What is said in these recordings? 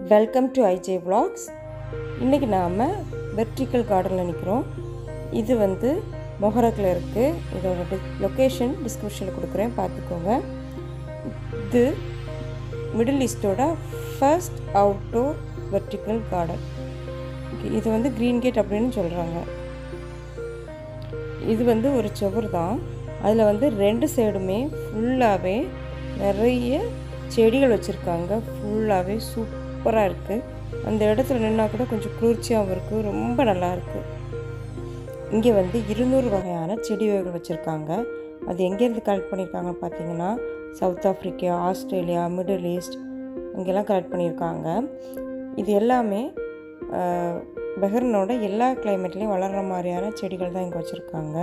welcome to ஐஜே vlogs இன்றைக்கி நாம் vertical கார்டனில் நிற்கிறோம் இது வந்து மொஹரக்கில் இருக்குது இதோட டி லொக்கேஷன் டிஸ்கிரிப்ஷனில் கொடுக்குறேன் பார்த்துக்கோங்க இது மிடில் ஈஸ்டோட ஃபர்ஸ்ட் அவுட்டோர் வெர்டிக்கல் கார்டன் இது வந்து க்ரீன் கேட் அப்படின்னு சொல்கிறாங்க இது வந்து ஒரு சுவர் தான் அதில் வந்து ரெண்டு சைடுமே ஃபுல்லாகவே நிறைய செடிகள் வச்சுருக்காங்க ஃபுல்லாகவே சூப்பராக இருக்குது அந்த இடத்துல நின்னா கூட கொஞ்சம் குளிர்ச்சியாகவும் இருக்குது ரொம்ப நல்லா இருக்குது இங்கே வந்து இருநூறு வகையான செடி வகைகள் வச்சுருக்காங்க அது எங்கேருந்து கலெக்ட் பண்ணியிருக்காங்கன்னு பார்த்தீங்கன்னா South Africa Australia Middle East இங்கெல்லாம் கலெக்ட் பண்ணியிருக்காங்க இது எல்லாமே பெஹர்னோட எல்லா கிளைமேட்லேயும் வளர்கிற மாதிரியான செடிகள் தான் இங்கே வச்சுருக்காங்க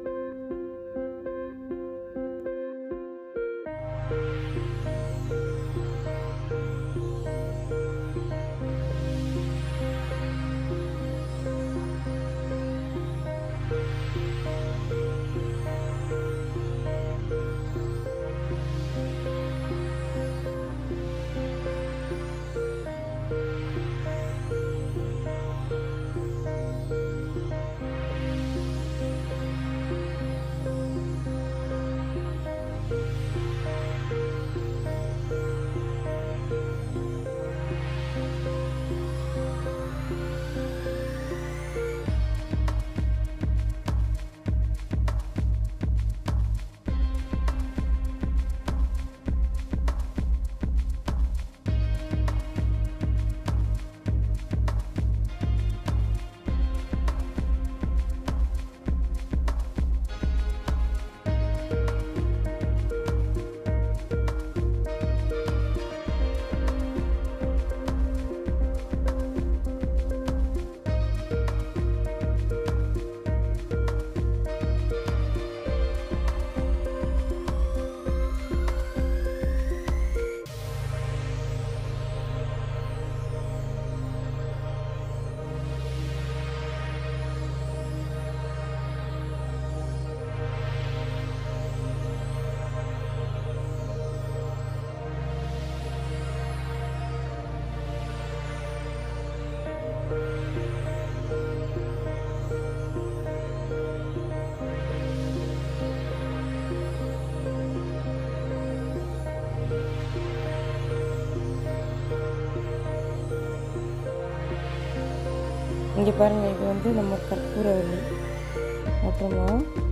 இங்கே பாருங்கள் இது வந்து நம்ம கற்பூரவல்லி அப்புறமா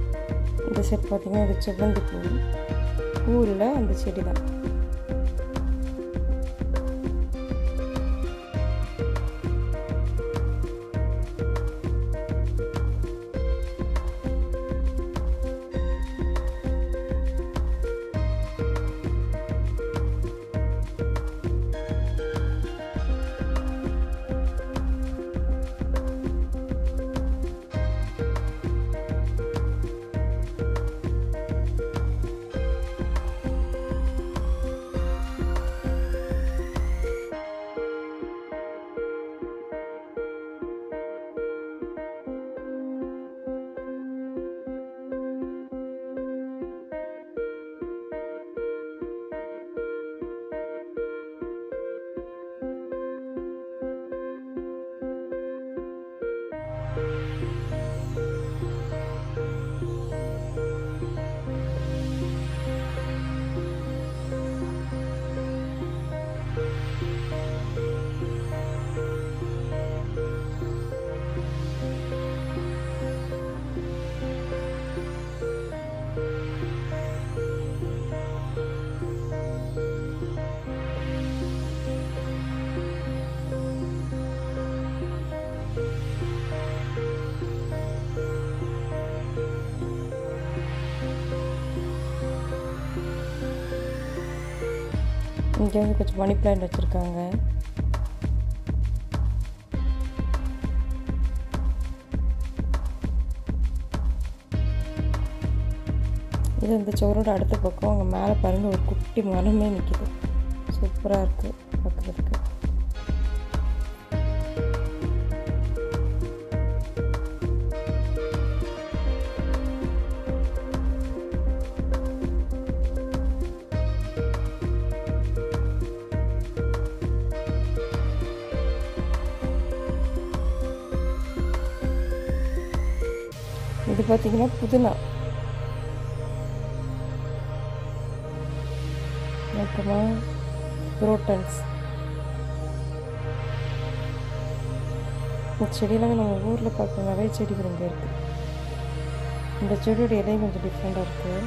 இந்த செட் பார்த்திங்கன்னா இது செவ்வந்தி பூ பூ இல்லை அந்த செடி தான் இங்கே வந்து கொஞ்சம் மணி பிளான்ட் வச்சுருக்காங்க இது இந்த சோரோட அடுத்த பக்கம் அங்கே மேலே பாருங்கள் ஒரு குட்டி மரமே நிற்கிது சூப்பராக இருக்குது பார்க்குறதுக்கு பார்த்தீங்கன்னா புதினா அப்புறமா புரோட்டன்ஸ் இந்த செடியெல்லாம் நம்ம ஊரில் பார்க்குற நிறைய செடிகள் இங்கே இருக்குது இந்த செடியோட இலையும் கொஞ்சம் டிஃப்ரெண்ட்டாக இருக்குது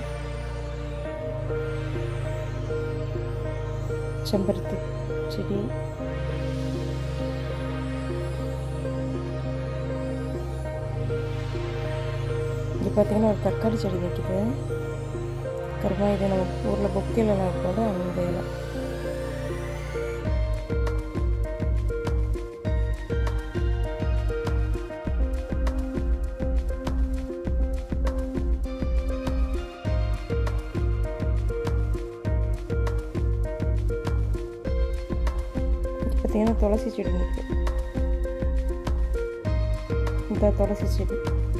செம்பருத்தி செடி இங்கே பார்த்தீங்கன்னா ஒரு தக்காளி செடி நிற்கிது கருமா இது நம்ம ஊரில் பொக்கையிலலாம் கூட அந்த இலை பார்த்தீங்கன்னா துளசி செடி இருக்கு இந்த துளசி செடி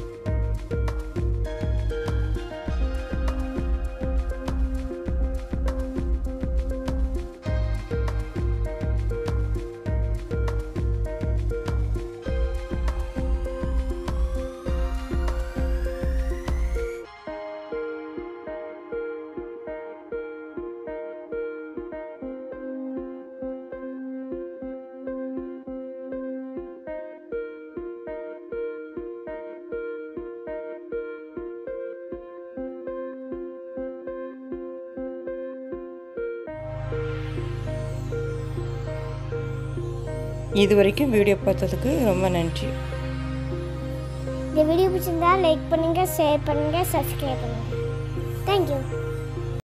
இது வரைக்கும் வீடியோ பார்த்ததுக்கு ரொம்ப நன்றி இந்த வீடியோ பிடிச்சிருந்தா லைக் பண்ணுங்கள் ஷேர் பண்ணுங்கள் சப்ஸ்கிரைப் பண்ணுங்கள் தேங்க்யூ